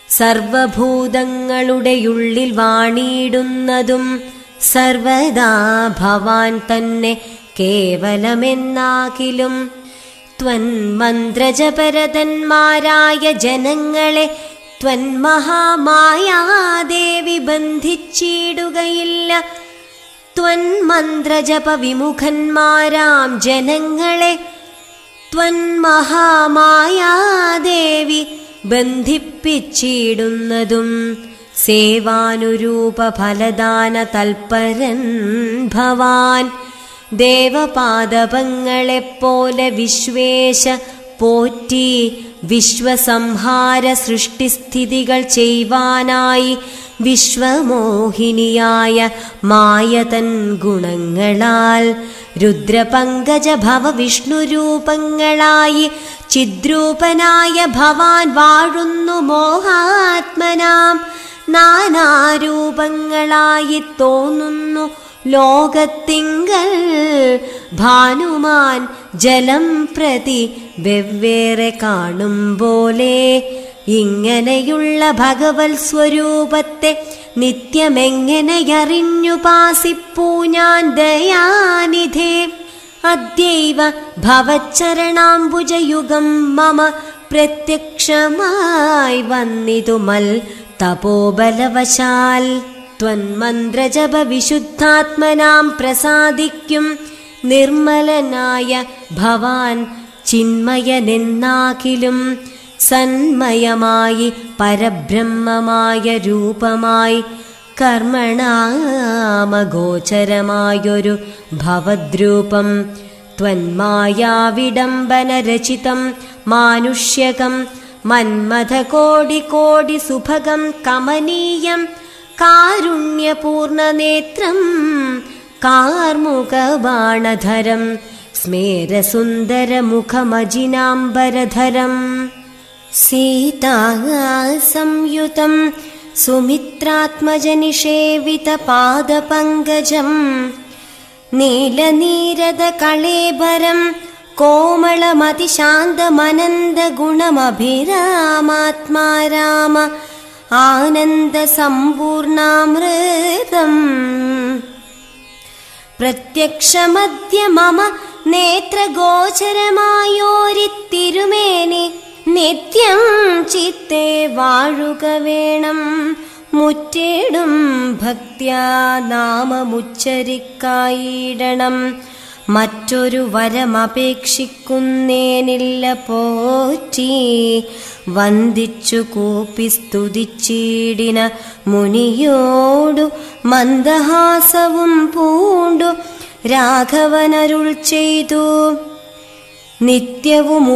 സർവഭൂതങ്ങളുടെ ഉള്ളിൽ വാണിയിടുന്നതും സർവദാ ഭവാൻ തന്നെ കേവലമെന്നാകിലും ത്വന്മന്ത്രജപരതന്മാരായ ജനങ്ങളെ ത്വന്മഹാമായാദേവി ബന്ധിച്ചിടുകയില്ല ത്വന്മന്ത്രജപ വിമുഖന്മാരാം ജനങ്ങളെ ത്വന്മഹാമായാദേവി ബന്ധിപ്പിച്ചിടുന്നതും സേവാനുരൂപ ഫലദാന തൽപരൻ ഭവാൻ ദേവപാദപങ്ങളെപ്പോലെ വിശ്വേശ പോറ്റി വിശ്വസംഹാര സൃഷ്ടിസ്ഥിതികൾ ചെയ്യുവാനായി വിശ്വമോഹിനിയായ മായതൻ ഗുണങ്ങളാൽ രുദ്രപങ്കജ ഭവ വിഷ്ണുരൂപങ്ങളായി ചിദ്രൂപനായ ഭവാൻ വാഴുന്നു മോഹാത്മനാം നാനാരൂപങ്ങളായി തോന്നുന്നു ലോകത്തിങ്കൽ ഭാനുമാൻ ജലം പ്രതി വെവ്വേറെ കാണും പോലെ ഇങ്ങനെയുള്ള ഭഗവത് സ്വരൂപത്തെ നിത്യമെങ്ങനെയറിഞ്ഞു പാസിപ്പൂ ഞാൻ ദയാനിധേ അദ്യൈവ ഭവച്ചരണാംബുജയുഗം മമ പ്രത്യക്ഷമായി വന്നിതുമൽ തപോബലവശാൽ ത്വന്മന്ത്രജപ വിശുദ്ധാത്മനാം പ്രസാദിക്കും നിർമ്മലനായ ഭവാൻ ചിന്മയനെന്നാകിലും സന്മയമായി പരബ്രഹ്മമായ രൂപമായി കർമ്മണാമഗോചരമായൊരു ഭവദ്രൂപം ത്വന്മായാവിഡംബനരചിതം മാനുഷ്യകം മന്മഥകോടികോടി സുഭഗം കമനീയം കാരുണ്യപൂർണനേത്രം കാർമുകബാണധരം സ്മേരസുന്ദരമുഖമജിനാംബരധരം सीतासंयुतं सुमित्रात्मजनिषेवितपादपङ्कजम् नीलनीरदकळेबरं कोमलमतिशान्तमनन्दगुणमभिरामात्मा राम आनन्दसम्पूर्णामृतम् പ്രത്യക്ഷമദ്യ മമ നേത്രഗോചരമായോരിത്തിരുമേനി നിത്യം ചിത്തെ വാഴുക വേണം മുറ്റിടും ഭക്ത്യാ നാമമുച്ചരിക്കായിടണം മറ്റൊരു വരമപേക്ഷിക്കുന്നേനില്ല പോറ്റി വന്ദിച്ചു കൂപ്പി സ്തുതിച്ചീടിന മുനിയോടു മന്ദഹാസവും പൂണ്ടു രാഘവനരുൾ ചെയ്തു നിത്യവും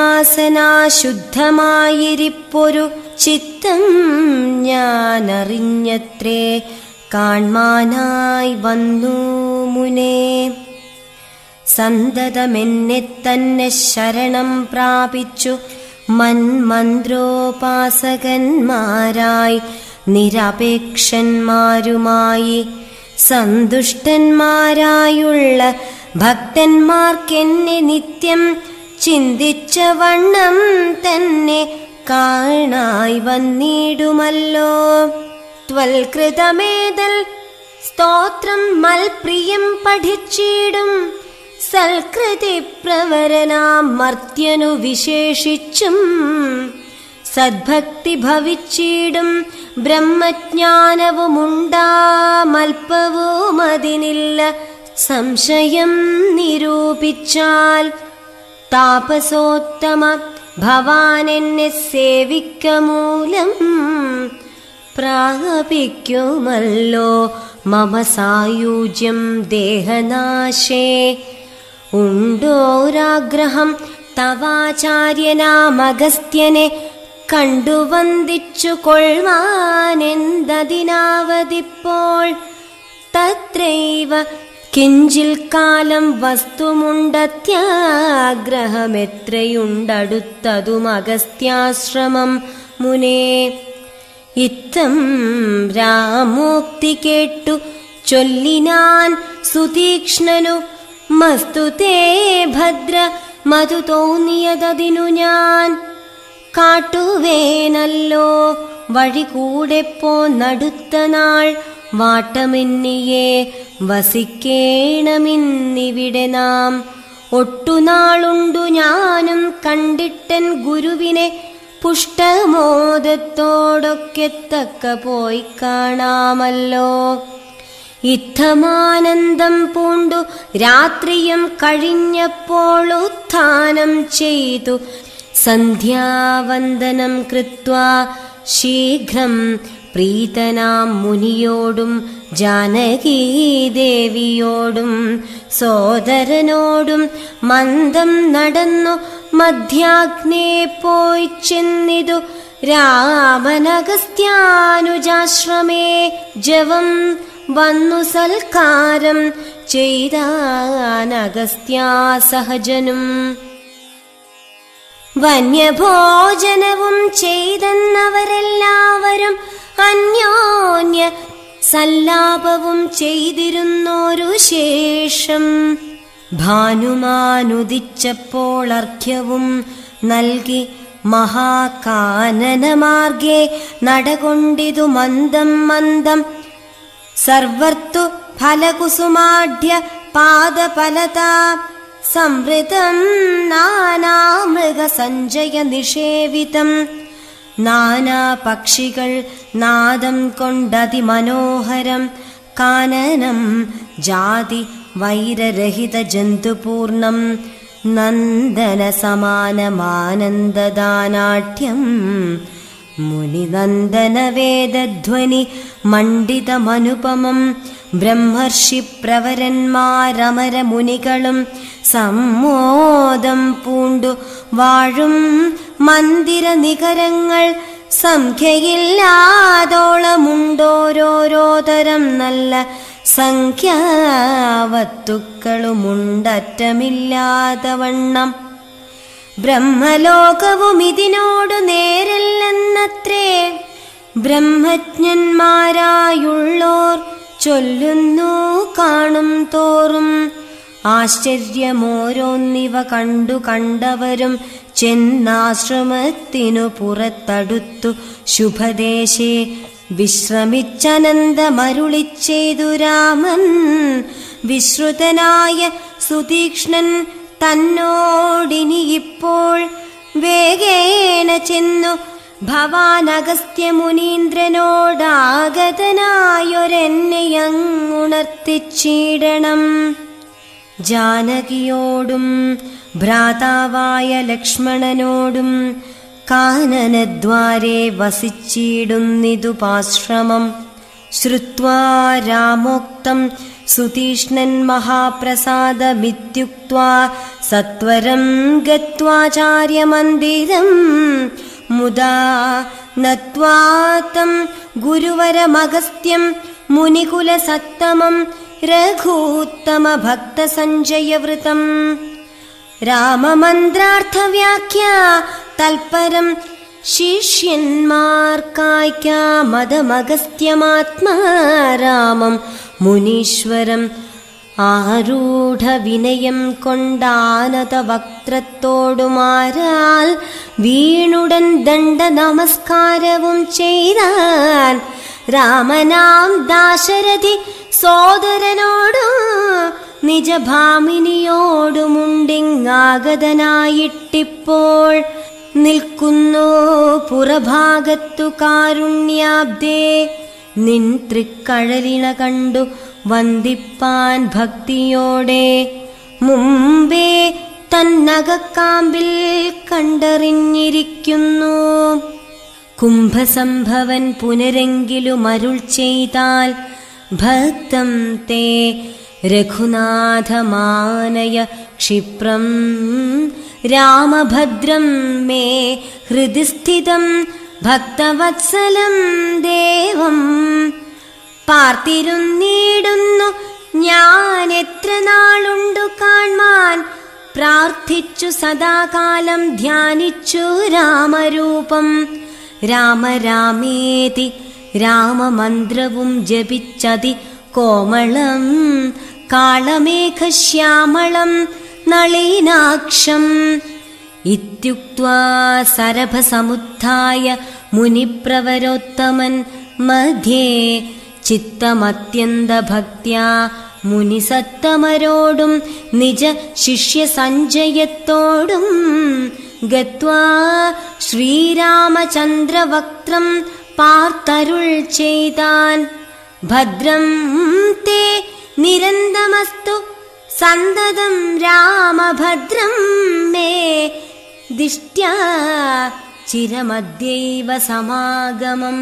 ഉപാസനാശുദ്ധമായിരിപ്പൊരു ചിത്തം ഞാനറിഞ്ഞത്രേ കാൺമാനായി വന്നു മുനേ സന്തതമെന്നെ തന്നെ ശരണം പ്രാപിച്ചു മന്മന്ത്രോപാസകന്മാരായി നിരപേക്ഷന്മാരുമായി സന്തുഷ്ടന്മാരായുള്ള ഭക്തന്മാർക്കെന്നെ നിത്യം ചിന്തിച്ച വണ്ണം തന്നെ കാണായി വന്നിടുമല്ലോ ത്വൽകൃതമേതൽ സ്തോത്രം മൽപ്രിയം പഠിച്ചിടും സൽകൃതി പ്രവരനാം മർത്യനു വിശേഷിച്ചും സദ്ഭക്തി ഭവിച്ചിടും ബ്രഹ്മജ്ഞാനവുമുണ്ടാമൽപ്പവും അതിനില്ല സംശയം നിരൂപിച്ചാൽ താപസോത്തമ ഭവാൻ എന്നെ സേവിക്ക മൂലം പ്രാപിക്കുമല്ലോ മമ സായുജ്യം ദേഹനാശേ ഉണ്ടോരാഗ്രഹം തവാചാര്യനാമഗസ്ത്യനെ കണ്ടു വന്ദിച്ചു കൊള്ളുവാനെന്തതിനാവതിപ്പോൾ തത്രൈവ കിഞ്ചിൽ കാലം വസ്തുമുണ്ടത്യാഗ്രഹമെത്രയുണ്ടടുത്തതും അഗസ്ത്യാശ്രമം മുനേ ഇത്തം രാമോക്തി കേട്ടു ചൊല്ലിനാൻ സുതീക്ഷ്ണനു മസ്തുതേ ഭദ്ര മധു തോന്നിയതതിനു ഞാൻ കാട്ടുവേനല്ലോ വഴി കൂടെ പോന്നടുത്ത നാൾ വാട്ടമെന്നിയെ വസിക്കേണമിന്നിവിടെ നാം ഒട്ടുനാളുണ്ടു ഞാനും കണ്ടിട്ടൻ ഗുരുവിനെ പുഷ്ടമോദത്തോടൊക്കെ തക്ക പോയി കാണാമല്ലോ ഇത്തമാനന്ദം പൂണ്ടു രാത്രിയും കഴിഞ്ഞപ്പോൾ ഉത്ഥാനം ചെയ്തു സന്ധ്യാവന്ദനം കൃത്വാ ശീഘ്രം പ്രീതനാം മുനിയോടും ജാനകീദേവിയോടും സോദരനോടും മന്ദം നടന്നു മധ്യാഗ്നേ പോയി ചെന്നിതു രാമനഗസ്ത്യാനുജാശ്രമേ ജവം വന്നു സൽക്കാരം ചെയ്താനഗസ്ത്യാസഹജനും വന്യഭോജനവും ചെയ്തെന്നവരെല്ലാവരും അന്യോന്യ സല്ലാപവും ചെയ്തിരുന്നോരു ശേഷം ഭാനുമാനുദിച്ചപ്പോൾ അർഘ്യവും നൽകി മഹാകാനനമാർഗേ നടകൊണ്ടിതു മന്ദം മന്ദം സർവർത്തു ഫലകുസുമാഢ്യ പാദഫലതാ സംവൃതം നാനാമൃഗസഞ്ജയ നിഷേവിതം നാനാ പക്ഷികൾ നാദം കൊണ്ടതിമനോഹരം കാനനം ജാതി വൈരരഹിത ജന്തുപൂർണം നന്ദന സമാനമാനന്ദദാനാട്യം മുനിനന്ദന വേദധ്വനി മണ്ഡിതമനുപമം ബ്രഹ്മർഷി പ്രവരന്മാരമര മുനികളും സമ്മോദം പൂണ്ടു വാഴും മന്ദിര നികരങ്ങൾ സംഖ്യയില്ലാതോളമുണ്ടോരോരോ തരം നല്ല സംഖ്യാവത്തുക്കളുമുണ്ടറ്റമില്ലാത്ത വണ്ണം ബ്രഹ്മലോകവും ഇതിനോടു നേരല്ലെന്നത്രേ ബ്രഹ്മജ്ഞന്മാരായുള്ളോർ ചൊല്ലുന്നു കാണും തോറും ആശ്ചര്യമോരോന്നിവ കണ്ടു കണ്ടവരും ചെന്നാശ്രമത്തിനു പുറത്തടുത്തു ശുഭദേശേ വിശ്രമിച്ചനന്തമരുളിച്ചെയ്തു രാമൻ വിശ്രുതനായ സുതീക്ഷ്ണൻ തന്നോടിനിയിപ്പോൾ വേഗേന ചെന്നു ഭവാനഗസ്ത്യമുനീന്ദ്രനോടാഗതനായൊരെന്നെയങ്ങുണർത്തിച്ചിടണം ജാനകിയോടും ഭ്രാതാവായ ലക്ഷ്മണനോടും കാനനദ്വാരെ വസിച്ചിടുന്നിതുപാശ്രമം ശ്രുത്വാ രാമോക്തം സുതീഷ്ണൻ മഹാപ്രസാദമിത്യുക്വാ സത്വരം ഗത്വാചാര്യമന്ദിരം മുദാ നത്വാത്തം ഗുരുവരമഗസ്ത്യം മുനികുലസത്തമം രഘൂത്തമഭക്തസഞ്ജയവൃതം രാമമന്ത്രാർത്ഥവ്യാഖ്യ തൽപരം ശിഷ്യന്മാർക്കായ്ക്കാമതമഗസ്ത്യമാത്മാരാമം മുനീശ്വരം ആരൂഢവിനയം കൊണ്ടാനത വക്ത്രത്തോടുമാരാൽ വീണുടൻ ദണ്ഡ നമസ്കാരവും ചെയ്താൻ രാമനാം ദാശരഥി സോദരനോടും നിജഭാമിനിയോടുമുണ്ടിങ്ങാഗതനായിട്ടിപ്പോൾ നിൽക്കുന്നു പുറഭാഗത്തു കാരുണ്യാബ്ദേ നിൻ തൃക്കഴലിണ കണ്ടു വന്ദിപ്പാൻ ഭക്തിയോടെ മുമ്പേ തന്നകക്കാമ്പിൽ കണ്ടറിഞ്ഞിരിക്കുന്നു കുംഭസംഭവൻ പുനരെങ്കിലും അരുൾ ചെയ്താൽ ഭക്തം തേ രഘുനാഥമാനയ ക്ഷിപ്രം രാമഭദ്രം മേ ഹൃദി സ്ഥിതം ഭക്തവത്സലം ദേവം പാർത്തിരുന്നീടുന്നു ഞാൻ എത്ര നാളുണ്ടു കാൺമാൻ പ്രാർത്ഥിച്ചു സദാകാലം ധ്യാനിച്ചു രാമരൂപം രാമരാമേതി രാമമന്ത്രവും ജപിച്ചതി കോമളം കാളമേഘശ്യാമളം നളീനാക്ഷം ഇത്യുക്വാ സരഭസമുത്ഥായ മുനിപ്രവരോത്തമൻ മധ്യേ ചിത്തമത്യന്തഭക്ത്യാ മുനിസത്തമരോടും നിജ ശിഷ്യസഞ്ജയത്തോടും ഗത്വാ ശ്രീരാമചന്ദ്രവക്ത്രം പാർത്തരുൾ ചെയ്താൻ ഭദ്രം തേ നിരന്തമസ്തു സന്തതം രാമഭദ്രം മേ ദിഷ്ട്യാ ചിരമദ്യൈവ സമാഗമം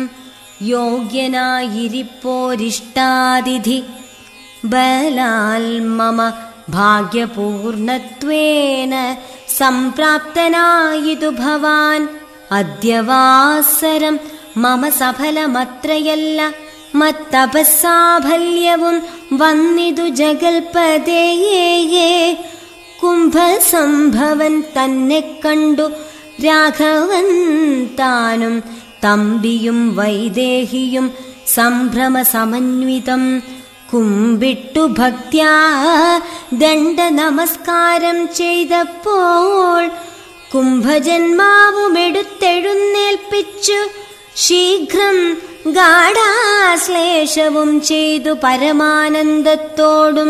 യോഗ്യനായിരിപ്പോരിഷ്ടാതിഥി ബലാൽ മമ ഭാഗ്യപൂർണത്വേന സംപ്രാപ്തനായിതു ഭവാൻ അദ്യവാസരം മമ സഫലമത്രയല്ല മത്തപസാഫല്യവും വന്നിതു ജഗൽപതയേ കുംഭസംഭവൻ തന്നെ കണ്ടു രാഘവൻ താനും തമ്പിയും വൈദേഹിയും സംഭ്രമ സമന്വിതം കുമ്പിട്ടു ഭക്ത്യാ ദണ്ഡ നമസ്കാരം ചെയ്തപ്പോൾ കുംഭജന്മാവുമെടുത്തെഴുന്നേൽപ്പിച്ചു ശീഘ്രം ഗാഠാശ്ലേഷവും ചെയ്തു പരമാനന്ദത്തോടും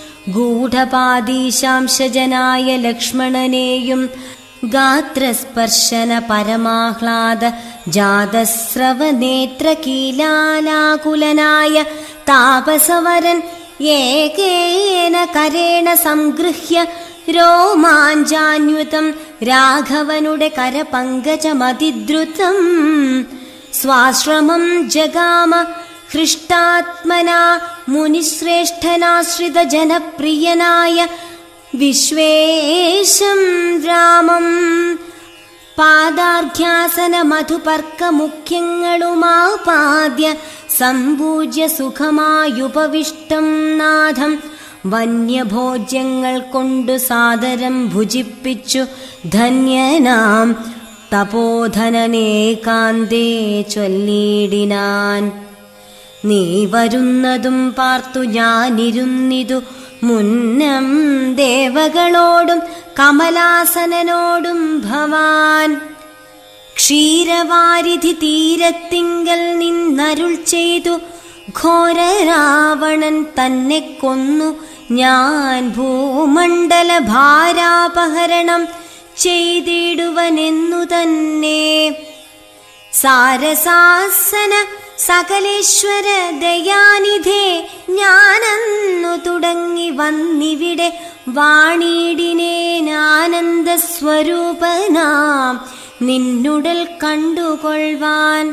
ഗൂഢപാദീശാംശജനായ ലക്ഷ്മണനെയും ഗാത്രസ്പർശന പരമാഹ്ലാദ ജാതസ്രവനേത്രകീലാലാകുലനായ താപസവരൻ ഏകേന കരേണ സംഗൃഹ്യ രോമാഞ്ചാന്യുതം രാഘവനുടെ കരപങ്കജമതിദ്രുതം സ്വാശ്രമം ജഗാമ ഹൃഷ്ടാത്മനാ മുനിശ്രേഷ്ഠനാശ്രിത ജനപ്രിയനായ വിശ്വേശം രാമം പാദാർഘ്യാസന മധുപർക്ക മുഖ്യങ്ങളുമാപാദ്യ സമ്പൂജ്യ സുഖമായുപവിഷ്ടം നാഥം വന്യഭോജ്യങ്ങൾ കൊണ്ടു സാദരം ഭുജിപ്പിച്ചു ധന്യനാം തപോധനനേകാന്തേ ചൊല്ലിടിനാൻ നീ വരുന്നതും പാർത്തു ഞാനിരുന്നിതു മുന്നം ദേവകളോടും കമലാസനനോടും ഭവാൻ ക്ഷീരവാരിധി തീരത്തിങ്കൽ നിന്നരുൾ ചെയ്തു ഘോരരാവണൻ തന്നെ കൊന്നു ഞാൻ ഭൂമണ്ഡല ഭാരാപഹരണം ചെയ്തിടുവനെന്നു തന്നെ സാരസാസന സകലേശ്വര ദയാനിധേ ഞാനന്നു തുടങ്ങി വന്നിവിടെ വാണിടിനേനാനന്ദ സ്വരൂപനാം നിന്നുടൽ കണ്ടുകൊള്ളുവാൻ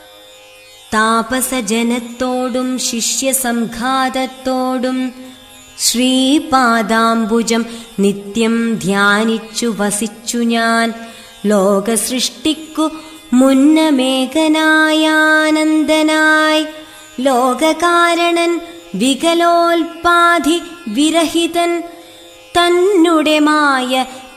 താപസജനത്തോടും ശിഷ്യസംഘാതത്തോടും ശ്രീപാദാംബുജം നിത്യം ധ്യാനിച്ചു വസിച്ചു ഞാൻ ലോകസൃഷ്ടിക്കു മുന്നമേകനായാനന്ദനായി ലോകകാരണൻ വികലോൽപാധി വിരഹിതൻ തന്നുടെ മായ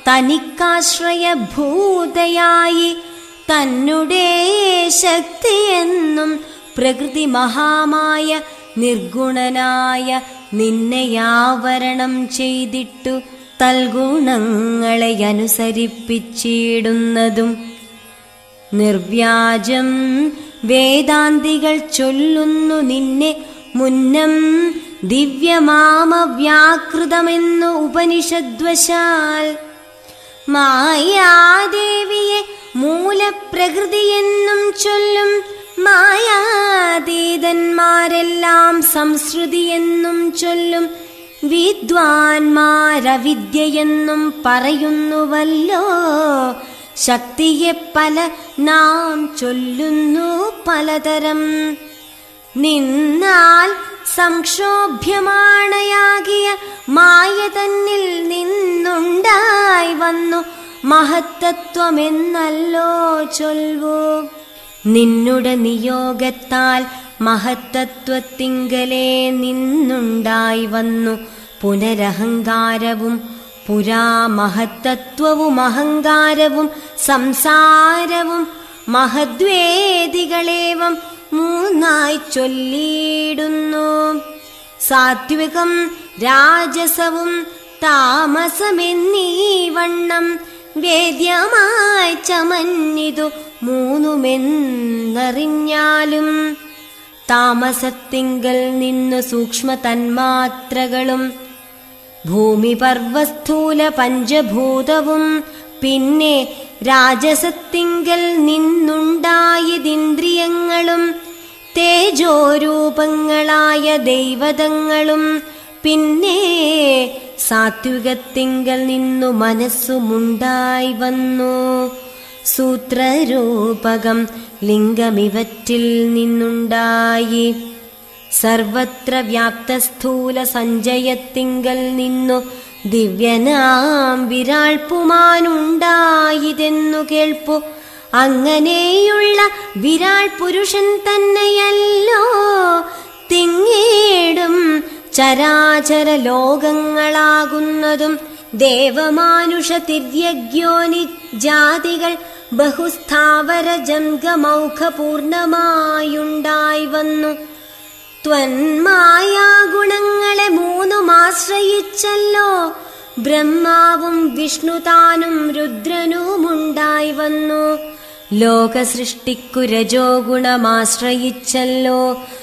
തനിക്കാശ്രയഭൂതയായി തന്നുടെ ശക്തിയെന്നും പ്രകൃതി മഹാമായ നിർഗുണനായ നിന്നെയാവരണം ചെയ്തിട്ടു തൽഗുണങ്ങളെ അനുസരിപ്പിച്ചിടുന്നതും നിർവ്യാജം വേദാന്തികൾ ചൊല്ലുന്നു നിന്നെ മുന്നം ദിവ്യമാമവ്യാകൃതമെന്നു ഉപനിഷദ്വശാൽ മായാദേവിയെ മൂലപ്രകൃതിയെന്നും ചൊല്ലും മായാതീതന്മാരെല്ലാം സംശ്രുതിയെന്നും ചൊല്ലും വിദ്വാൻമാരവിദ്യയെന്നും പറയുന്നുവല്ലോ ശക്തിയെ പല നാം ചൊല്ലുന്നു പലതരം നിന്നാൽ സംക്ഷോഭ്യമാണയാകിയ മായ തന്നിൽ നിന്നുണ്ടായി വന്നു മഹത്തത്വമെന്നല്ലോ ചൊൽവൂ നിന്നുടെ നിയോഗത്താൽ മഹത്തത്വത്തിങ്കലേ നിന്നുണ്ടായി വന്നു പുനരഹങ്കാരവും പുരാ മഹത്തത്വവും അഹങ്കാരവും സംസാരവും മഹദ്വേദികളേവം മൂന്നായി ചൊല്ലിയിടുന്നു സാത്വികം രാജസവും താമസമെന്നീ വണ്ണം വേദ്യമായി ചമഞ്ഞിതു മൂന്നുമെന്നറിഞ്ഞാലും താമസത്തിങ്കൽ നിന്നു സൂക്ഷ്മ തന്മാത്രകളും ഭൂമി പർവസ്ഥൂല പഞ്ചഭൂതവും പിന്നെ രാജസത്തിങ്കൽ നിന്നുണ്ടായതിന്ദ്രിയങ്ങളും തേജോരൂപങ്ങളായ ദൈവതങ്ങളും പിന്നെ സാത്വികത്തിങ്കൽ നിന്നു മനസ്സുമുണ്ടായി വന്നു സൂത്രരൂപകം ലിംഗമിവറ്റിൽ നിന്നുണ്ടായി സർവത്ര വ്യാപ്തസ്ഥൂല സഞ്ചയത്തിങ്കൽ നിന്നു ദിവ്യനാം വിരാൾപുമാനുണ്ടായതെന്നു കേൾപ്പു അങ്ങനെയുള്ള വിരാൾ പുരുഷൻ തന്നെയല്ലോ തിങ്ങേടും ചരാചര ലോകങ്ങളാകുന്നതും ദേവമാനുഷ തിര്യഗ്യോനി ജാതികൾ ബഹുസ്ഥാവര ജംഗമൗഖ പൂർണമായുണ്ടായി വന്നു ത്വന്മായാ ഗുണങ്ങളെ മൂന്നും ആശ്രയിച്ചല്ലോ ബ്രഹ്മാവും വിഷ്ണുതാനും രുദ്രനുമുണ്ടായി വന്നു ലോകസൃഷ്ടിക്കു രജോ ഗുണമാശ്രയിച്ചല്ലോ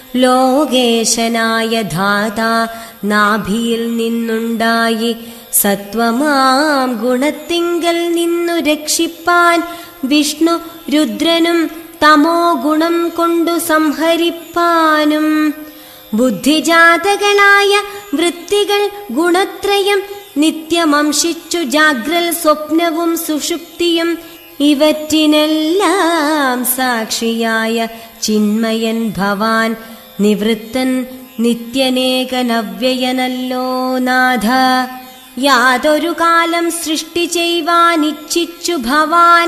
ലോകേശനായ ധാത നാഭിയിൽ നിന്നുണ്ടായി സത്വമാം ഗുണത്തിങ്കൽ നിന്നു രക്ഷിപ്പാൻ വിഷ്ണു രുദ്രനും തമോ ഗുണം കൊണ്ടു സംഹരിപ്പാനും ബുദ്ധിജാതകളായ വൃത്തികൾ ഗുണത്രയം നിത്യമംശിച്ചു ജാഗ്രൽ സ്വപ്നവും സുഷുപ്തിയും ഇവറ്റിനെല്ലാം സാക്ഷിയായ ചിന്മയൻ ഭവാൻ നിവൃത്തൻ നിത്യനേകനവ്യയനല്ലോ നാഥ യാതൊരു കാലം സൃഷ്ടി ചെയ്യുവാൻ ഇച്ഛിച്ചു ഭവാൻ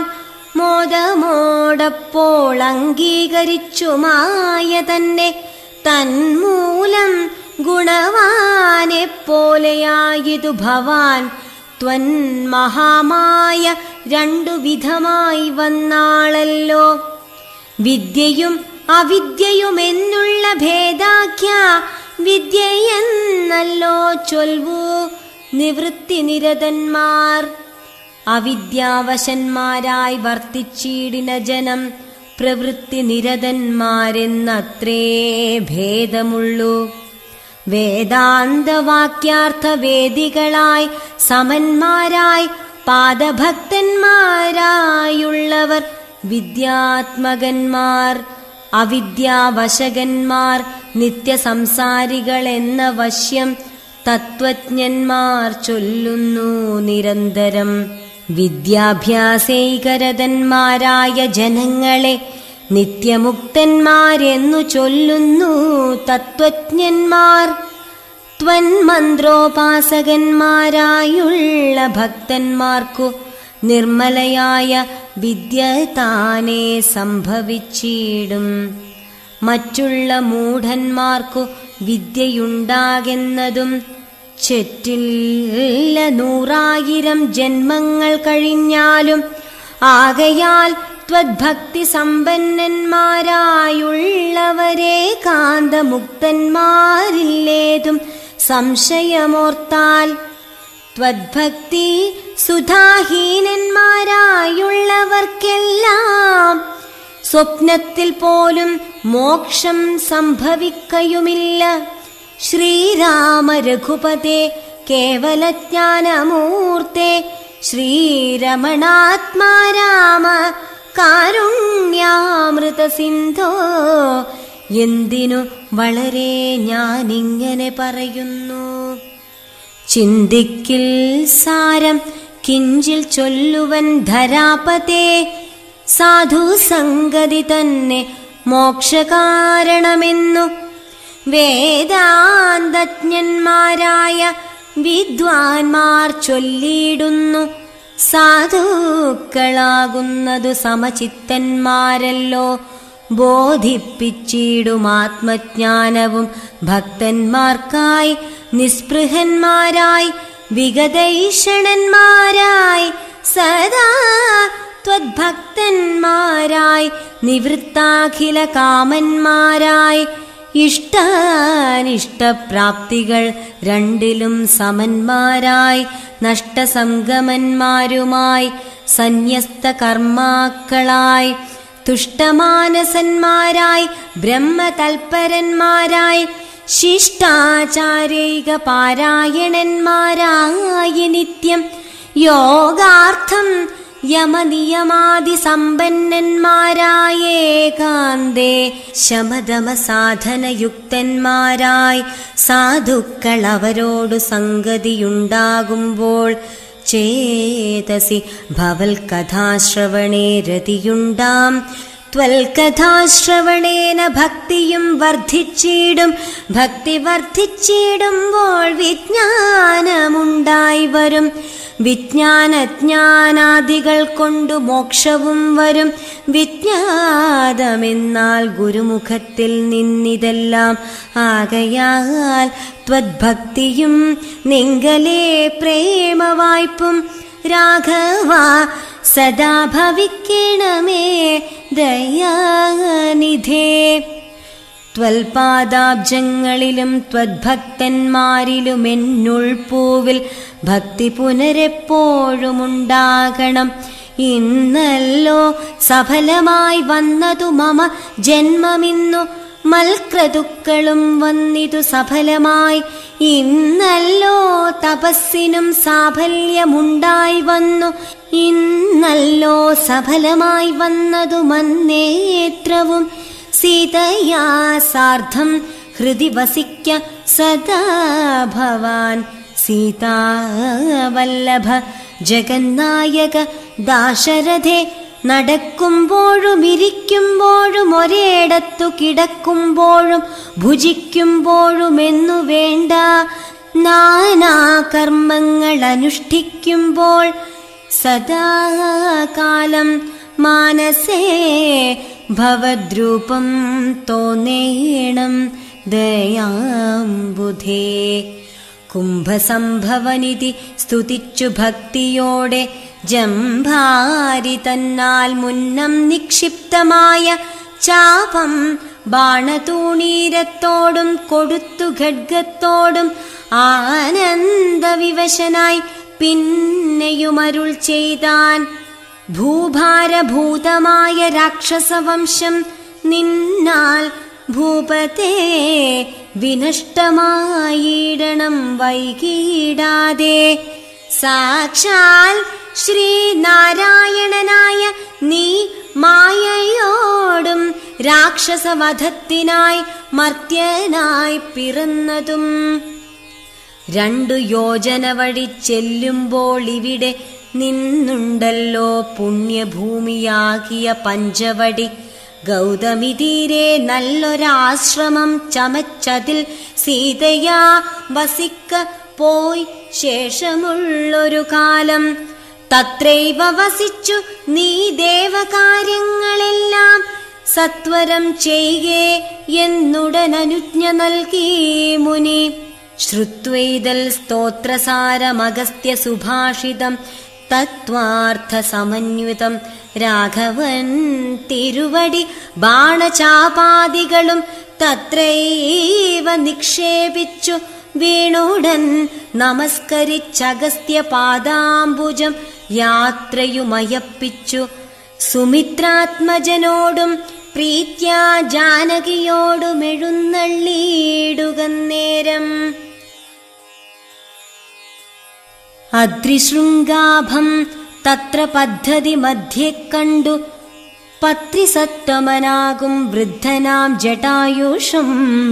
മോദമോടപ്പോൾ അംഗീകരിച്ചുമായ തന്നെ തന്മൂലം ഗുണവാനെ പോലെയായതു ഭവാൻ ത്വൻ മഹാമായ രണ്ടു വിധമായി വന്നാളല്ലോ വിദ്യയും അവിദ്യയുമെന്നുള്ള ഭേദാഖ്യ വിദ്യയെന്നല്ലോ ചൊൽവൂ നിവൃത്തി നിരതന്മാർ അവിദ്യാവശന്മാരായി വർത്തിച്ചിടിന ജനം പ്രവൃത്തി നിരതന്മാരെന്നത്രേ ഭേദമുള്ളൂ വേദാന്തവാക്യാർത്ഥ വേദികളായി സമന്മാരായി പാദഭക്തന്മാരായുള്ളവർ വിദ്യാത്മകന്മാർ അവിദ്യാവശകന്മാർ നിത്യസംസാരികൾ എന്ന വശ്യം തത്വജ്ഞന്മാർ ചൊല്ലുന്നു നിരന്തരം വിദ്യാഭ്യാസൈകരതന്മാരായ ജനങ്ങളെ നിത്യമുക്തന്മാരെന്നു ചൊല്ലുന്നു തത്വജ്ഞന്മാർ ത്വന്മന്ത്രോപാസകന്മാരായുള്ള ഭക്തന്മാർക്കു നിർമ്മലയായ വിദ്യ താനേ സംഭവിച്ചിടും മറ്റുള്ള മൂഢന്മാർക്കു വിദ്യയുണ്ടാകുന്നതും ചെറ്റില്ല നൂറായിരം ജന്മങ്ങൾ കഴിഞ്ഞാലും ആകയാൽ ത്വദ്ഭക്തി സമ്പന്നന്മാരായുള്ളവരെ കാന്തമുക്തന്മാരില്ലേതും സംശയമോർത്താൽ ത്വദ്ഭക്തി സുധാഹീനന്മാരായുള്ളവർക്കെല്ലാം സ്വപ്നത്തിൽ പോലും മോക്ഷം സംഭവിക്കയുമില്ല ശ്രീരാമ രഘുപതേ കേവലജ്ഞാനമൂർത്തെ ശ്രീരമണാത്മാ രാമ കാരുണ്യാമൃത സിന്ധോ എന്തിനു വളരെ ഞാനിങ്ങനെ പറയുന്നു ചിന്തിക്കിൽ സാരം കിഞ്ചിൽ ചൊല്ലുവൻ ധരാപതേ സാധു സംഗതി തന്നെ മോക്ഷകാരണമെന്നു വേദാന്തജ്ഞന്മാരായ വിദ്വാൻമാർ ചൊല്ലിയിടുന്നു സാധുക്കളാകുന്നതു സമചിത്തന്മാരല്ലോ ബോധിപ്പിച്ചിടും ആത്മജ്ഞാനവും ഭക്തന്മാർക്കായി നിസ്പൃഹന്മാരായി വിഗതൈഷണന്മാരായി സദാ ത്വദ്ഭക്തന്മാരായി നിവൃത്താഖില കാമന്മാരായി ഇഷ്ടാനിഷ്ടപ്രാപ്തികൾ രണ്ടിലും സമന്മാരായി നഷ്ടസംഗമന്മാരുമായി സന്യസ്ത കർമാക്കളായി തുഷ്ടമാനസന്മാരായി ബ്രഹ്മതൽപരന്മാരായി ശിഷ്ടാചാരൈക പാരായണന്മാരായി നിത്യം യോഗാർത്ഥം യമനിയമാതി സമ്പന്നന്മാരായ ഏകാന്തേ ശമദമ സാധനയുക്തന്മാരായി സാധുക്കൾ അവരോടു സംഗതിയുണ്ടാകുമ്പോൾ ചേതസി ഭവൽ കഥാശ്രവണേ രതിയുണ്ടാം ത്വൽകഥാശ്രവണേന ഭക്തിയും വർദ്ധിച്ചിടും ഭക്തി വർദ്ധിച്ചിടുമ്പോൾ വിജ്ഞാനമുണ്ടായി വരും വിജ്ഞാനജ്ഞാനാദികൾ കൊണ്ടു മോക്ഷവും വരും വിജ്ഞാതമെന്നാൽ ഗുരുമുഖത്തിൽ നിന്നിതെല്ലാം ആകയാൽ ത്വദ്ഭക്തിയും നിങ്കലേ പ്രേമവായ്പും രാഘവ സദാ ഭവിക്കണമേ ദയാനിധേ ത്വൽപാദാബ്ജങ്ങളിലും ത്വദ്ഭക്തന്മാരിലും എന്നുൾപ്പൂവിൽ ഭക്തി പുനരെപ്പോഴുമുണ്ടാകണം ഇന്നല്ലോ സഫലമായി വന്നതു മമ ജന്മമിന്നു മൽക്രതുക്കളും വന്നിതു സഫലമായി ഇന്നല്ലോ തപസ്സിനും സാഫല്യമുണ്ടായി വന്നു ഇന്നല്ലോ സഫലമായി വന്നതു മന്നേത്രവും സീതയാ സാർദ്ധം ഹൃദി വസിക്ക സദാ ഭവാൻ സീതാവല്ലഭ ജഗന്നായക ദാശരഥേ നടക്കുമ്പോഴും ഇരിക്കുമ്പോഴും ഒരേടത്തു കിടക്കുമ്പോഴും ഭുജിക്കുമ്പോഴും എന്നു വേണ്ട നാനാകർമ്മങ്ങൾ അനുഷ്ഠിക്കുമ്പോൾ സദാകാലം മാനസേ ഭവദ്രൂപം തോന്നേണം ദയാംബുധേ കുംഭസംഭവനിധി സ്തുതിച്ചു ഭക്തിയോടെ ജംഭാരി തന്നാൽ മുന്നം നിക്ഷിപ്തമായ ചാപം ബാണതൂണീരത്തോടും കൊടുത്തു ഖഡ്ഗത്തോടും ആനന്ദവിവശനായി പിന്നെയുമരുൾ ചെയ്താൻ ഭൂഭാരഭൂതമായ രാക്ഷസവംശം നിന്നാൽ ഭൂപതേ വിനഷ്ടമായിടണം വൈകിടാതെ സാക്ഷാൽ ശ്രീനാരായണനായ നീ മായയോടും രാക്ഷസവധത്തിനായി മർത്യനായി പിറന്നതും രണ്ടു യോജന വഴി ചെല്ലുമ്പോൾ ഇവിടെ നിന്നുണ്ടല്ലോ പുണ്യഭൂമിയാകിയ പഞ്ചവടി ഗൗതമി തീരെ നല്ലൊരാശ്രമം ചമച്ചതിൽ സീതയാ വസിക്ക പോയി ശേഷമുള്ളൊരു കാലം തത്രൈവ വസിച്ചു നീ ദേവകാര്യങ്ങളെല്ലാം സത്വരം ചെയ്യേ എന്നുടനനുജ്ഞ നൽകി മുനി ശ്രുത്വൈതൽ സ്തോത്രസാരമഗസ്ത്യ സുഭാഷിതം തത്വാർത്ഥ സമന്വിതം രാഘവൻ തിരുവടി ബാണചാപാദികളും തത്രൈവ നിക്ഷേപിച്ചു വീണുടൻ നമസ്കരിച്ചഗസ്ത്യ പാദാംബുജം യാത്രയുമയപ്പിച്ചു സുമിത്രാത്മജനോടും പ്രീത്യാ ജാനകിയോടും എഴുന്നള്ളിയിടുക നേരം അദ്രിശൃംഗാഭം തത്ര പദ്ധതി മധ്യേ കണ്ടു പത്രിസത്തമനാകും വൃദ്ധനാം ജടായുഷം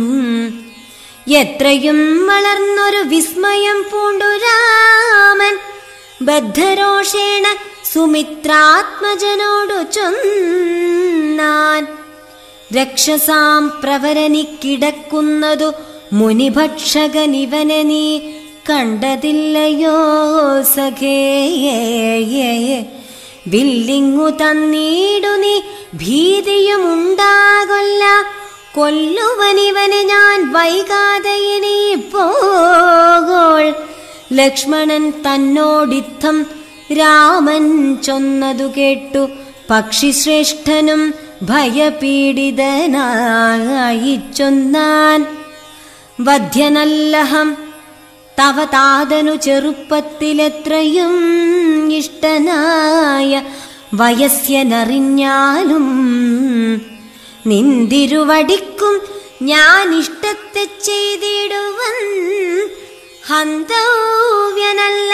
എത്രയും വളർന്നൊരു വിസ്മയം പൂണ്ടു രാമൻ ബദ്ധരോഷേണ സുമിത്രാത്മജനോടു ചൊന്നാൻ രക്ഷസാം പ്രവരനി കിടക്കുന്നതു മുനിഭക്ഷകനിവനെ നീ കണ്ടതില്ലയോ സഖേ വില്ലിങ്ങു തന്നീടു നീ ഭീതിയുമുണ്ടാകൊല്ല കൊല്ലുവനിവനെ ഞാൻ വൈകാതെ ഇനി പോകോൾ ലക്ഷ്മണൻ തന്നോടിത്തം രാമൻ ചൊന്നതു കേട്ടു പക്ഷിശ്രേഷ്ഠനും ഭയപീഡിതനായി ചൊന്നാൻ വധ്യനല്ലഹം തവ താതനു ചെറുപ്പത്തിലെത്രയും ഇഷ്ടനായ വയസ്യനറിഞ്ഞാലും നിന്തിരുവടിക്കും ഞാൻ ഇഷ്ടത്തെ ചെയ്തിടുവൻ ഹന്തവ്യനല്ല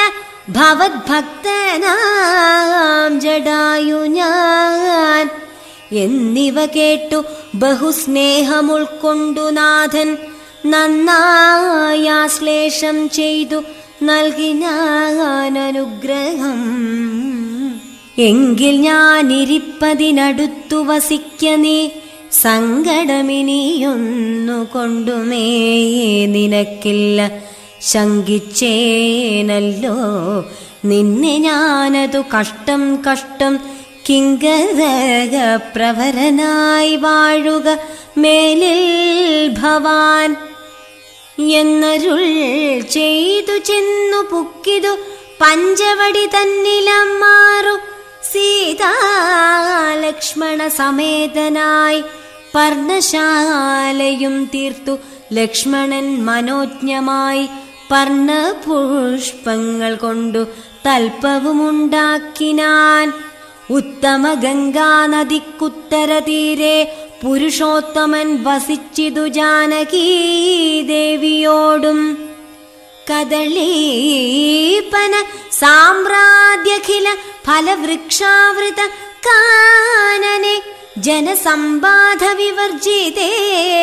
ഭവദ്ഭക്തനാം ജഡായു ഞാൻ എന്നിവ കേട്ടു ബഹുസ്നേഹമുൾക്കൊണ്ടു നാഥൻ നന്നായാശ്ലേഷം ചെയ്തു നൽകിനാൻ അനുഗ്രഹം എങ്കിൽ ഞാൻ ഇരിപ്പതിനടുത്തു വസിക്ക നീ സങ്കടമിനിയൊന്നു കൊണ്ടുമേ നിനക്കില്ല ശങ്കിച്ചേനല്ലോ നിന്നെ ഞാനതു കഷ്ടം കഷ്ടം കിങ്കരക പ്രവരനായി വാഴുക മേലിൽ ഭവാൻ എന്നരുൾ ചെയ്തു ചെന്നു പുക്കിതു പഞ്ചവടി തന്നിലമ്മാറു സീതാലക്ഷ്മണ സമേതനായി പർണശാലയും തീർത്തു ലക്ഷ്മണൻ മനോജ്ഞമായി പർണപുഷ്പങ്ങൾ കൊണ്ടു തൽപ്പവുമുണ്ടാക്കിനാൻ ഉത്തമ ഗംഗാ നദിക്കുത്തര തീരെ പുരുഷോത്തമൻ വസിച്ചിതു ജാനകീ ദേവിയോടും കദളീപന സാമ്രാജ്യഖില ഫലവൃക്ഷാവൃത കാനനെ ജനസമ്പാധ വിവർജിതേ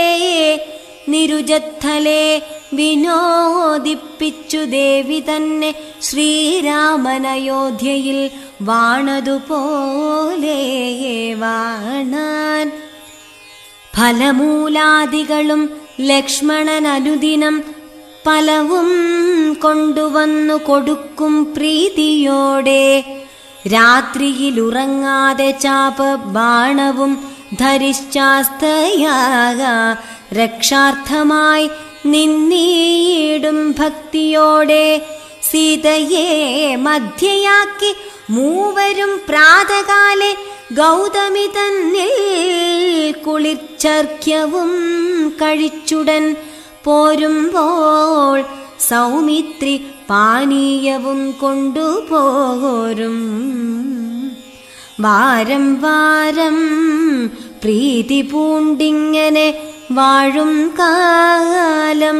നിരുജസ്ഥലെ വിനോദിപ്പിച്ചു ദേവി തന്നെ ശ്രീരാമനയോധ്യയിൽ വാണതുപോലെ വാണാൻ ഫലമൂലാദികളും ലക്ഷ്മണൻ അനുദിനം പലവും കൊണ്ടുവന്നു കൊടുക്കും പ്രീതിയോടെ രാത്രിയിലുറങ്ങാതെ ചാപ ബാണവും ധരിശ്ചാസ്തയാക രക്ഷാർത്ഥമായി നിന്നീടും ഭക്തിയോടെ സീതയെ മധ്യയാക്കി മൂവരും പ്രാതകാലെ ഗൗതമി തന്നിൽ കുളിർച്ചർക്യവും കഴിച്ചുടൻ പോരുമ്പോൾ സൗമിത്രി പാനീയവും കൊണ്ടുപോരും വാരം വാരം പ്രീതി പൂണ്ടിങ്ങനെ വാഴും കാലം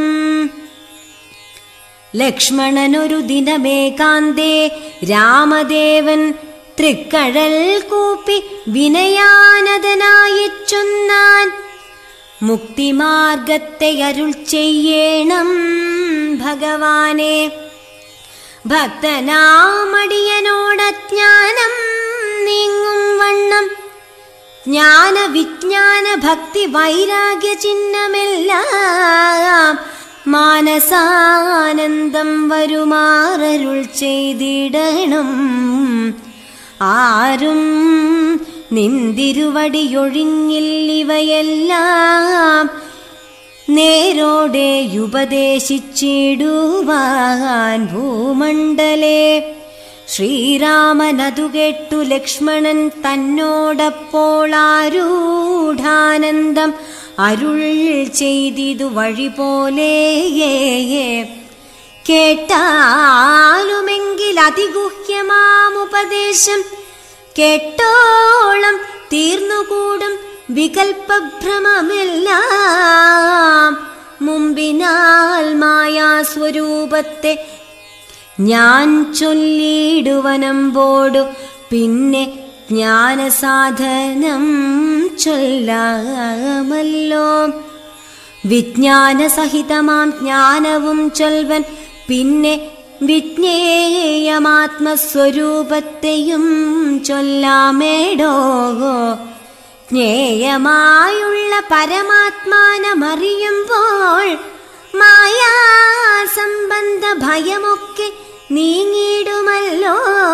ലക്ഷ്മണനൊരു ദിനമേകാന്തേ രാമദേവൻ തൃക്കഴൽ കൂപ്പി വിനയാനതനായി ചൊന്നാൻ മുക്തിമാർഗത്തെ അരുൾ ചെയ്യേണം ഭഗവാനെ ഭക്തനാമടിയനോടജ്ഞാനം നീങ്ങും വണ്ണം ജ്ഞാന വിജ്ഞാന ഭക്തി വൈരാഗ്യ ചിഹ്നമെല്ലാം മാനസാനന്ദം വരുമാറരുൾ ചെയ്തിടണം ആരും നിന്തിരുവടിയൊഴിഞ്ഞില്ലിവയെല്ലാം നേരോടെ ഉപദേശിച്ചിടുവാൻ ഭൂമണ്ഡലേ ശ്രീരാമനതു കേട്ടു ലക്ഷ്മണൻ തന്നോടപ്പോൾ ആരൂഢാനന്ദം അരുൾ ചെയ്തിതു വഴി പോലെ കേട്ടാലുമെങ്കിൽ അതിഗുഹ്യമാമുപദേശം കേട്ടോളം തീർന്നുകൂടും വികൽപ്പഭ്രമമെല്ലാം മുമ്പിനാൽ മായാസ്വരൂപത്തെ ഞാൻ ചൊല്ലിടുവനമ്പോടു പിന്നെ ജ്ഞാനസാധനം ചൊല്ലാമല്ലോ വിജ്ഞാനസഹിതമാം ജ്ഞാനവും ചൊൽവൻ പിന്നെ വിജ്ഞേയമാത്മസ്വരൂപത്തെയും ചൊല്ലാമേടോ ജ്ഞേയമായുള്ള പരമാത്മാനമറിയുമ്പോൾ മായാസംബന്ധ ഭയമൊക്കെ നീങ്ങിടുമല്ലോ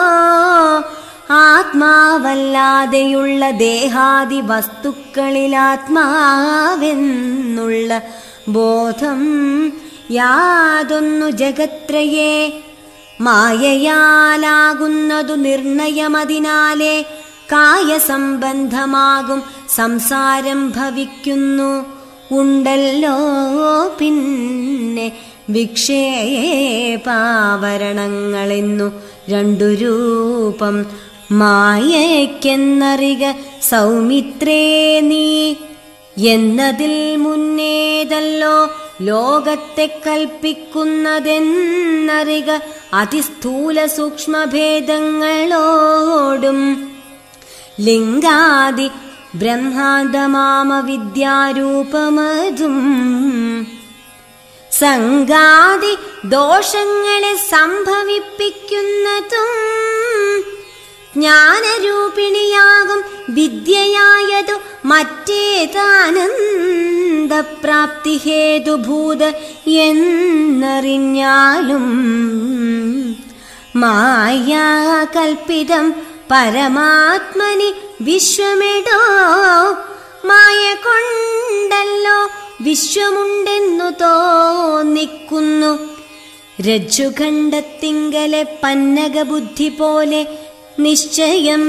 ആത്മാവല്ലാതെയുള്ള ദേഹാദി വസ്തുക്കളിൽ ആത്മാവെന്നുള്ള ബോധം യാതൊന്നു ജഗത്രയെ മായയാലാകുന്നതു നിർണയമതിനാലെ കായസംബന്ധമാകും സംസാരം ഭവിക്കുന്നു ഉണ്ടല്ലോ പിന്നെ വിക്ഷേപാവരണങ്ങളെന്നു രണ്ടു രൂപം മായയ്ക്കെന്നറിക സൗമിത്രേ നീ എന്നതിൽ മുന്നേതല്ലോ ലോകത്തെ കൽപ്പിക്കുന്നതെന്നറിക അതിസ്ഥൂല സൂക്ഷ്മഭേദങ്ങളോടും ലിംഗാദി ബ്രഹ്മാന്തമാമ വിദ്യാരൂപമതും സംഗാദി ദോഷങ്ങളെ സംഭവിപ്പിക്കുന്നതും ജ്ഞാനരൂപിണിയാകും വിദ്യയായതു മറ്റേതാനന്ദപ്രാപ്തി ഹേതുഭൂത എന്നറിഞ്ഞാലും മായാകൽപ്പിതം പരമാത്മനി വിശ്വമെടോ മായ കൊണ്ടല്ലോ വിശ്വമുണ്ടെന്നു തോന്നിക്കുന്നു രജ്ജുഖണ്ഡത്തിങ്കലെ പന്നകബുദ്ധി പോലെ നിശ്ചയം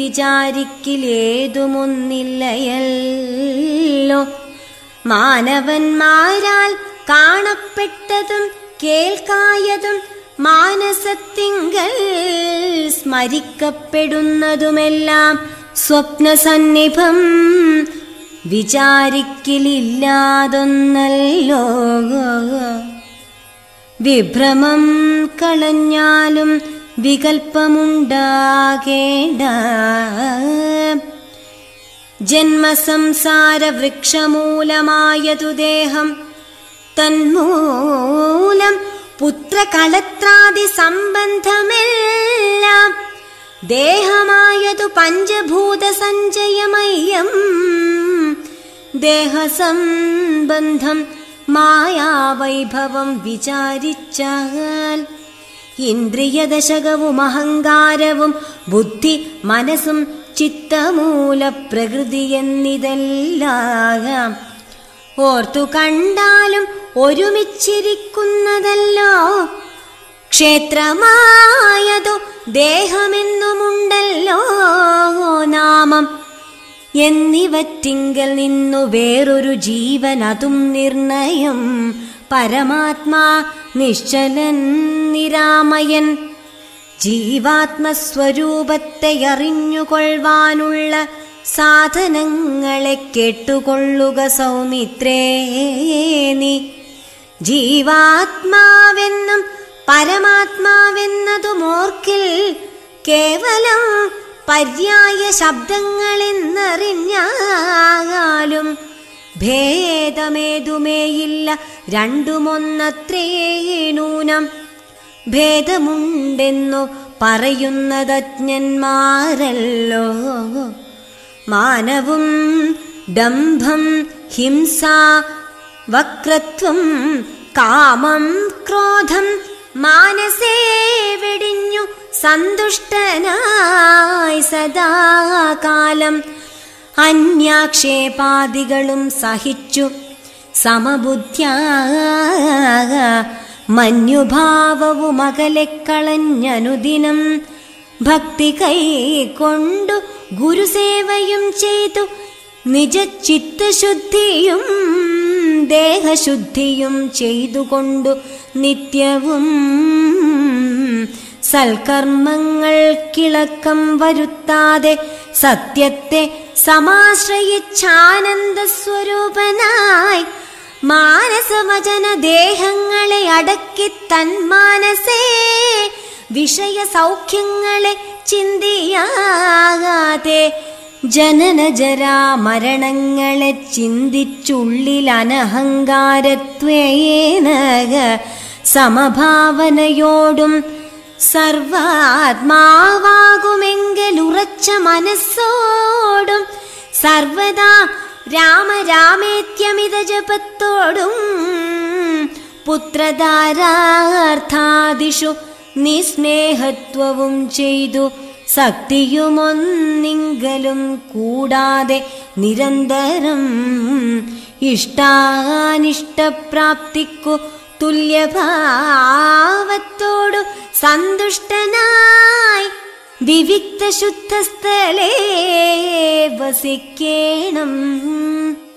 വിചാരിക്കിലേതുമൊന്നില്ലയല്ലോ മാനവന്മാരാൽ കാണപ്പെട്ടതും കേൾക്കായതും മാനസത്തിങ്കൽ സ്മരിക്കപ്പെടുന്നതുമെല്ലാം സ്വപ്നസന്നിഭം വിചാരിക്കലില്ലാതൊന്നല്ലോ വിഭ്രമം കളഞ്ഞാലും വികൽപ്പമുണ്ടാകേണ്ട ജന്മസംസാര വൃക്ഷമൂലമായതു ദേഹം തന്മൂലം പുത്രകളത്രാദി സംബന്ധമെല്ലാം ദേഹമായതു പഞ്ചഭൂത സഞ്ചയമയ്യം ദേഹസംബന്ധം മായാവൈഭവം വിചാരിച്ചാൽ ഇന്ദ്രിയദശകവും അഹങ്കാരവും ബുദ്ധി മനസ്സും ചിത്തമൂല പ്രകൃതി എന്നിതെല്ലാം ഓർത്തു കണ്ടാലും ഒരുമിച്ചിരിക്കുന്നതല്ലോ ക്ഷേത്രമായതു ദേഹമെന്നുമുണ്ടല്ലോ നാമം എന്നിവറ്റിങ്കൽ നിന്നു വേറൊരു ജീവൻ അതും നിർണയം പരമാത്മാ നിശ്ചലൻ നിരാമയൻ ജീവാത്മസ്വരൂപത്തെ അറിഞ്ഞുകൊള്ളുവാനുള്ള സാധനങ്ങളെ കേട്ടുകൊള്ളുക സൗമിത്രേ നീ ജീവാത്മാവെന്നും പരമാത്മാവെന്നതും ഓർക്കിൽ കേവലം പര്യായ ശബ്ദങ്ങളെന്നറിഞ്ഞാലും ഭേദമേതുമേയില്ല രണ്ടുമൊന്നത്രേ നൂനം ഭേദമുണ്ടെന്നു പറയുന്നതജ്ഞന്മാരല്ലോ മാനവും ഡംഭം ഹിംസ വക്രത്വം കാമം ക്രോധം മാനസേ വെടിഞ്ഞു സന്തുഷ്ടനായി സദാകാലം അന്യാക്ഷേപാദികളും സഹിച്ചു സമബുദ്ധ്യ മഞ്ഞുഭാവവും അകലെ കളഞ്ഞനുദിനം ഭക്തി കൈക്കൊണ്ടു ഗുരുസേവയും ചെയ്തു നിജചിത്തശുദ്ധിയും ദേഹശുദ്ധിയും ചെയ്തുകൊണ്ടു നിത്യവും സൽക്കർമ്മങ്ങൾക്കിളക്കം വരുത്താതെ സത്യത്തെ സമാശ്രയിച്ചാനന്ദ സ്വരൂപനായി മാനസവചന ദേഹങ്ങളെ അടക്കി തന്മാനസേ വിഷയ സൗഖ്യങ്ങളെ ചിന്തിയാകാതെ ജനന ജരാ മരണങ്ങളെ ചിന്തിച്ചുള്ളിൽ അനഹങ്കാരത്വേന സമഭാവനയോടും സർവാത്മാവാകുമെങ്കിലുറച്ച മനസ്സോടും സർവദാ രാമരാമേത്യമിത ജപത്തോടും പുത്രധാരാർത്ഥാദിഷു നിസ്നേഹത്വവും ചെയ്തു ശക്തിയുമൊന്നിങ്കലും കൂടാതെ നിരന്തരം ഇഷ്ടാനിഷ്ടപ്രാപ്തിക്കു തുല്യഭാവത്തോടു സന്തുഷ്ടനായി വിവിക്തശുദ്ധസ്ഥലേ വസിക്കേണം